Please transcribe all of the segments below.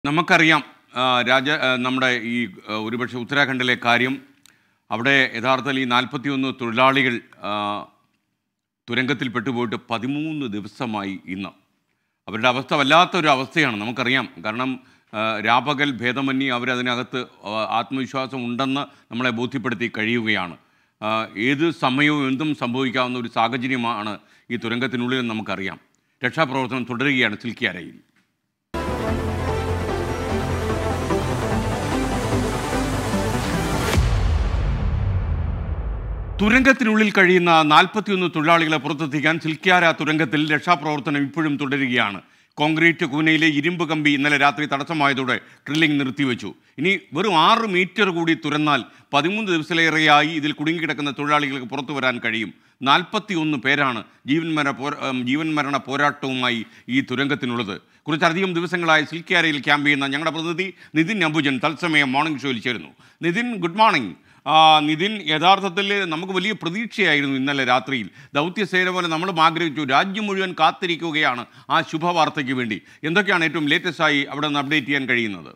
നമുക്കറിയാം ആ, രാജ ആ, നമ്മുടെ ഈ ആ, ഒരുപക്ഷെ ഉത്തരാഖണ്ഡിലെ കാര്യം അവിടെ യഥാർത്ഥത്തിൽ ഈ നാൽപ്പത്തിയൊന്ന് തൊഴിലാളികൾ ആ, തുരങ്കത്തിൽ പെട്ടുപോയിട്ട് പതിമൂന്ന് ദിവസമായി ഇന്ന് അവരുടെ അവസ്ഥ വല്ലാത്തൊരു അവസ്ഥയാണ് നമുക്കറിയാം കാരണം ആ, രാപകൽ ഭേദമന്യേ അവരതിനകത്ത് ആ, ആത്മവിശ്വാസം ഉണ്ടെന്ന് നമ്മളെ ബോധ്യപ്പെടുത്തി കഴിയുകയാണ് ആ, ഏത് സമയവും എന്തും സംഭവിക്കാവുന്ന ഒരു സാഹചര്യമാണ് ഈ തുരങ്കത്തിനുള്ളിൽ നമുക്കറിയാം രക്ഷാപ്രവർത്തനം തുടരുകയാണ് സിൽക്കിയാരയിൽ തുരങ്കത്തിനുള്ളിൽ കഴിയുന്ന നാൽപ്പത്തിയൊന്ന് തൊഴിലാളികളെ പുറത്തെത്തിക്കാൻ സിൽക്യാര തുരങ്കത്തിൽ രക്ഷാപ്രവർത്തനം ഇപ്പോഴും തുടരുകയാണ് കോൺക്രീറ്റ് കൂനയിലെ ഇരുമ്പ് കമ്പി ഇന്നലെ രാത്രി തടസ്സമായതോടെ ഡ്രില്ലിംഗ് നിർത്തിവെച്ചു ഇനി വെറും ആറ് മീറ്റർ കൂടി തുറന്നാൽ പതിമൂന്ന് ദിവസത്തിലേറെയായി ഇതിൽ കുടുങ്ങിക്കിടക്കുന്ന തൊഴിലാളികൾക്ക് പുറത്തു വരാൻ കഴിയും നാൽപ്പത്തി ഒന്ന് പേരാണ് ജീവൻ മര പോര ഉം, ജീവൻ മരണ പോരാട്ടവുമായി ഈ തുരങ്കത്തിനുള്ളത് കുറച്ചധികം ദിവസങ്ങളായി സിൽക്യാരയിൽ ക്യാമ്പ് ചെയ്യുന്ന ഞങ്ങളുടെ പ്രതിനിധി നിതിൻ അംബുജൻ തത്സമയം മോർണിംഗ് ഷോയിൽ ചേരുന്നു നിതിൻ ഗുഡ് മോർണിംഗ് ആ, നിതിൻ യഥാർത്ഥത്തിൽ നമുക്ക് വലിയ പ്രതീക്ഷയായിരുന്നു ഇന്നലെ രാത്രിയിൽ ദൗത്യസേന പോലെ നമ്മളും ആഗ്രഹിച്ചു രാജ്യം മുഴുവൻ കാത്തിരിക്കുകയാണ് ആ ശുഭവാർത്തയ്ക്ക് വേണ്ടി എന്തൊക്കെയാണ് ഏറ്റവും ലേറ്റസ്റ്റ് ആയി അവിടെ നിന്ന് അപ്ഡേറ്റ് ചെയ്യാൻ കഴിയുന്നത്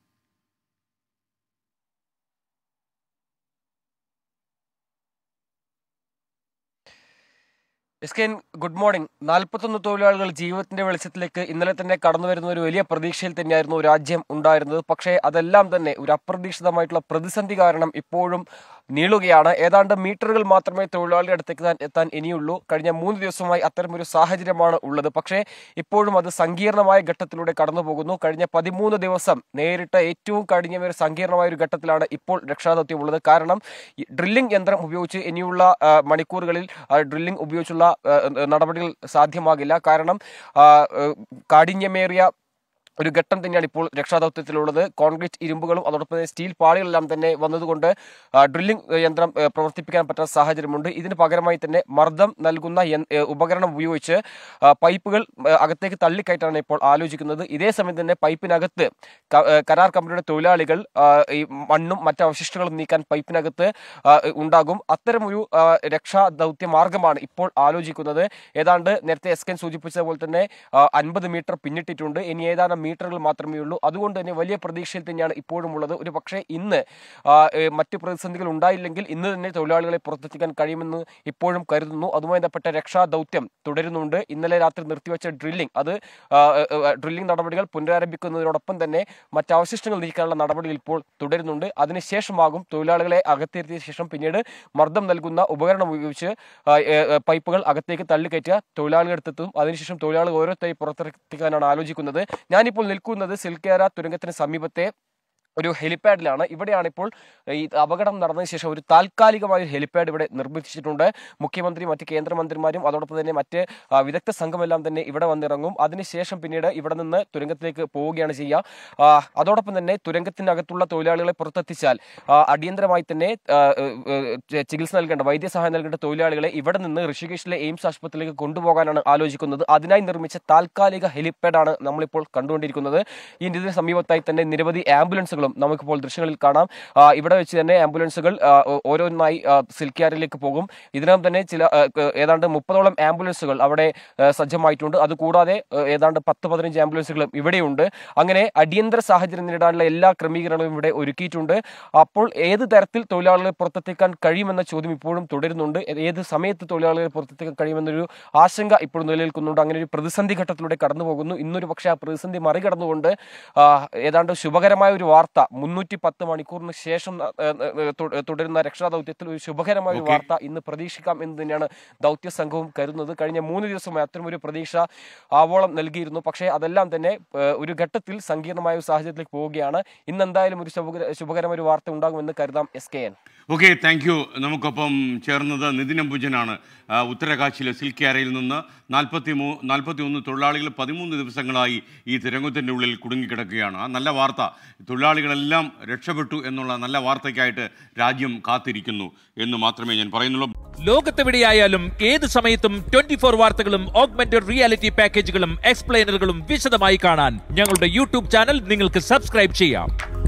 എസ് കെ ഗുഡ് മോർണിംഗ് നാൽപ്പത്തൊന്ന് തൊഴിലാളികൾ ജീവിതത്തിന്റെ വെളിച്ചത്തിലേക്ക് ഇന്നലെ തന്നെ കടന്നു വരുന്ന ഒരു വലിയ പ്രതീക്ഷയിൽ തന്നെയായിരുന്നു രാജ്യം ഉണ്ടായിരുന്നത് പക്ഷേ അതെല്ലാം തന്നെ ഒരു അപ്രതീക്ഷിതമായിട്ടുള്ള പ്രതിസന്ധി കാരണം ഇപ്പോഴും നീളുകയാണ് ഏതാണ്ട് മീറ്ററുകൾ മാത്രമേ തൊഴിലാളികളുടെ അടുത്തേക്ക് എത്താൻ- എത്താൻ ഇനിയുള്ളൂ കഴിഞ്ഞ മൂന്ന് ദിവസമായി അത്തരമൊരു സാഹചര്യമാണ് ഉള്ളത് പക്ഷേ ഇപ്പോഴും അത് സങ്കീർണമായ ഘട്ടത്തിലൂടെ കടന്നു പോകുന്നു കഴിഞ്ഞ പതിമൂന്ന് ദിവസം നേരിട്ട ഏറ്റവും കഴിഞ്ഞ ഒരു സങ്കീർണമായ ഒരു ഘട്ടത്തിലാണ് ഇപ്പോൾ രക്ഷാദൗത്യം ഉള്ളത് കാരണം ഈ ഡ്രില്ലിംഗ് യന്ത്രം ഉപയോഗിച്ച് ഇനിയുള്ള ആ, മണിക്കൂറുകളിൽ ആ, ഡ്രില്ലിംഗ് ഉപയോഗിച്ചുള്ള ആ, നടപടികൾ സാധ്യമാകില്ല കാരണം ആ, ആ, കാഠിന്യമേറിയ ഒരു ഘട്ടം തന്നെയാണ് ഇപ്പോൾ രക്ഷാദൗത്യത്തിലുള്ളത് കോൺക്രീറ്റ് ഇരുമ്പുകളും അതോടൊപ്പം തന്നെ സ്റ്റീൽ പാളികളെല്ലാം തന്നെ വന്നതുകൊണ്ട് ആ, ഡ്രില്ലിംഗ് യന്ത്രം ആ, പ്രവർത്തിപ്പിക്കാൻ പറ്റാത്ത സാഹചര്യമുണ്ട് ഇതിന് പകരമായി തന്നെ മർദ്ദം നൽകുന്ന യൻ- ഏ, ഉപകരണം ഉപയോഗിച്ച് ആ, പൈപ്പുകൾ ആ, അകത്തേക്ക് തള്ളിക്കയറ്റാണ് ഇപ്പോൾ ആലോചിക്കുന്നത് ഇതേ സമയം തന്നെ പൈപ്പിനകത്ത് ക- ഏ, കരാർ കമ്പനിയുടെ തൊഴിലാളികൾ ആ, ഈ മണ്ണും മറ്റ് അവശിഷ്ടങ്ങളും നീക്കാൻ പൈപ്പിനകത്ത് ആ, ഉണ്ടാകും അത്തരമൊരു ആ, രക്ഷാ ദൗത്യ മാർഗമാണ് ഇപ്പോൾ ആലോചിക്കുന്നത് ഏതാണ്ട് നേരത്തെ എസ് കെൻ സൂചിപ്പിച്ചതുപോലെ തന്നെ അൻപത് മീറ്റർ പിന്നിട്ടിട്ടുണ്ട് ഇനി ഏതാനും മീറ്ററുകൾ മാത്രമേ ഉള്ളൂ അതുകൊണ്ട് തന്നെ വലിയ പ്രതീക്ഷയിൽ തന്നെയാണ് ഇപ്പോഴും ഉള്ളത് ഒരു പക്ഷേ ഇന്ന് ആ, ഏ, മറ്റ് പ്രതിസന്ധികൾ ഉണ്ടായില്ലെങ്കിൽ ഇന്ന് തന്നെ തൊഴിലാളികളെ പുറത്തെത്തിക്കാൻ കഴിയുമെന്ന് ഇപ്പോഴും കരുതുന്നു അതുമായി ബന്ധപ്പെട്ട രക്ഷാ ദൗത്യം തുടരുന്നുണ്ട് ഇന്നലെ രാത്രി നിർത്തിവെച്ച ഡ്രില്ലിംഗ് അത് ആ, ഏ, ഏ, ഡ്രില്ലിംഗ് നടപടികൾ പുനരാരംഭിക്കുന്നതിനോടൊപ്പം തന്നെ മറ്റ് അവശിഷ്ടങ്ങൾ നീക്കാനുള്ള നടപടികൾ ഇപ്പോൾ തുടരുന്നുണ്ട് അതിനുശേഷമാകും തൊഴിലാളികളെ അകത്തിരുത്തിയ ശേഷം പിന്നീട് മർദ്ദം നൽകുന്ന ഉപകരണം ഉപയോഗിച്ച് ആ, ഏ, ഏ, പൈപ്പുകൾ അകത്തേക്ക് തള്ളിക്കയറ്റുക തൊഴിലാളികളുടെ അടുത്തെത്തും അതിനുശേഷം തൊഴിലാളികൾ ഓരോരുത്തരായി പുറത്തെത്തിക്കാനാണ് ആലോചിക്കുന്നത് ഞാനിപ്പോൾ നിൽക്കുന്നത് സിൽക്കേര തുരങ്കത്തിന് സമീപത്തെ ഒരു ഹെലിപ്പാഡിലാണ് ഇവിടെയാണ് ഇപ്പോൾ ഈ അപകടം നടന്നതിന് ശേഷം ഒരു താൽക്കാലികമായ ഒരു ഹെലിപ്പാഡ് ഇവിടെ നിർമ്മിച്ചിട്ടുണ്ട് മുഖ്യമന്ത്രി മറ്റ് കേന്ദ്രമന്ത്രിമാരും അതോടൊപ്പം തന്നെ മറ്റ് ആ, വിദഗ്ധ സംഘമെല്ലാം തന്നെ ഇവിടെ വന്നിറങ്ങും അതിനുശേഷം പിന്നീട് ഇവിടെ നിന്ന് തുരങ്കത്തിലേക്ക് പോവുകയാണ് ചെയ്യുക ആ, അതോടൊപ്പം തന്നെ തുരങ്കത്തിനകത്തുള്ള തൊഴിലാളികളെ പുറത്തെത്തിച്ചാൽ ആ, അടിയന്തരമായി തന്നെ ആ, ഏ, ഏ, ചികിത്സ നൽകേണ്ട വൈദ്യസഹായം നൽകേണ്ട തൊഴിലാളികളെ ഇവിടെ നിന്ന് ഋഷികേശിലെ എയിംസ് ആശുപത്രിയിലേക്ക് കൊണ്ടുപോകാനാണ് ആലോചിക്കുന്നത് അതിനായി നിർമ്മിച്ച താൽക്കാലിക ഹെലിപ്പാഡാണ് നമ്മളിപ്പോൾ കണ്ടുകൊണ്ടിരിക്കുന്നത് ഈ ഇതിന് സമീപത്തായി തന്നെ നിരവധി ആംബുലൻസുകളും നമുക്കിപ്പോൾ ദൃശ്യങ്ങളിൽ കാണാം ആ, ഇവിടെ വെച്ച് തന്നെ ആംബുലൻസുകൾ ആ, ഓ- ഓരോന്നായി ആ, സിൽക്യാരിലേക്ക് പോകും ഇതിനകം തന്നെ ചില ആ, ക- ഏതാണ്ട് മുപ്പതോളം ആംബുലൻസുകൾ അവിടെ ആ, സജ്ജമായിട്ടുണ്ട് അതുകൂടാതെ ആ, ഏതാണ്ട് പത്ത് പതിനഞ്ച് ആംബുലൻസുകളും ഇവിടെയുണ്ട് അങ്ങനെ അടിയന്തര സാഹചര്യം നേരിടാനുള്ള എല്ലാ ക്രമീകരണങ്ങളും ഇവിടെ ഒരുക്കിയിട്ടുണ്ട് അപ്പോൾ ഏത് തരത്തിൽ തൊഴിലാളികളെ പുറത്തെത്തിക്കാൻ കഴിയുമെന്ന ചോദ്യം ഇപ്പോഴും തുടരുന്നുണ്ട് ഏ- ഏത് സമയത്ത് തൊഴിലാളികളെ പുറത്തെത്തിക്കാൻ കഴിയുമെന്നൊരു ആശങ്ക ഇപ്പോഴും നിലനിൽക്കുന്നുണ്ട് അങ്ങനെ ഒരു പ്രതിസന്ധി ഘട്ടത്തിലൂടെ കടന്നു പോകുന്നു ഇന്നൊരു പക്ഷേ ആ പ്രതിസന്ധി മറികടന്നുകൊണ്ട് ആ, ഏതാണ്ട് ശുഭകരമായ ഒരു വാർത്ത മുന്നൂറ്റി പത്ത് മണിക്കൂറിന് ശേഷം ന- ഏ, ഏ, തു- തുടരുന്ന രക്ഷാദൗത്യത്തിൽ ഒരു ശുഭകരമായ ഒരു Okay. വാർത്ത ഇന്ന് പ്രതീക്ഷിക്കാം എന്ന് തന്നെയാണ് ദൗത്യ സംഘവും കരുതുന്നത് കഴിഞ്ഞ മൂന്ന് ദിവസമായി അത്തരമൊരു പ്രതീക്ഷ ആവോളം നൽകിയിരുന്നു പക്ഷേ അതെല്ലാം തന്നെ ഏ, ഒരു ഘട്ടത്തിൽ സങ്കീർണമായ ഒരു സാഹചര്യത്തിലേക്ക് പോവുകയാണ് ഇന്ന് എന്തായാലും ഒരു ശുഭകര ശുഭകരമായ ഒരു വാർത്ത ഉണ്ടാകുമെന്ന് കരുതാം S K N okay thank you നമുക്കൊപ്പം ചേർന്നത് നിതിൻ അംബുജനാണ് ആ, ഉത്തരകാശിയിലെ സിൽക്യാരയിൽ നിന്ന് നാൽപ്പത്തി മൂ നാൽപ്പത്തി ഒന്ന് തൊഴിലാളികൾ പതിമൂന്ന് ദിവസങ്ങളായി ഈ തുരങ്കത്തിൻ്റെ ഉള്ളിൽ കുടുങ്ങിക്കിടക്കുകയാണ് ആ നല്ല വാർത്ത തൊഴിലാളികളെല്ലാം രക്ഷപ്പെട്ടു എന്നുള്ള നല്ല വാർത്തയ്ക്കായിട്ട് രാജ്യം കാത്തിരിക്കുന്നു എന്ന് മാത്രമേ ഞാൻ പറയുന്നുള്ളൂ ലോകത്തെവിടെയായാലും ഏത് സമയത്തും ട്വന്റി ഫോർ വാർത്തകളും ഓഗ്മെന്റഡ് റിയാലിറ്റി പാക്കേജുകളും എക്സ്പ്ലെയിനറുകളും വിശദമായി കാണാൻ ഞങ്ങളുടെ യൂട്യൂബ് ചാനൽ നിങ്ങൾക്ക് സബ്സ്ക്രൈബ് ചെയ്യാം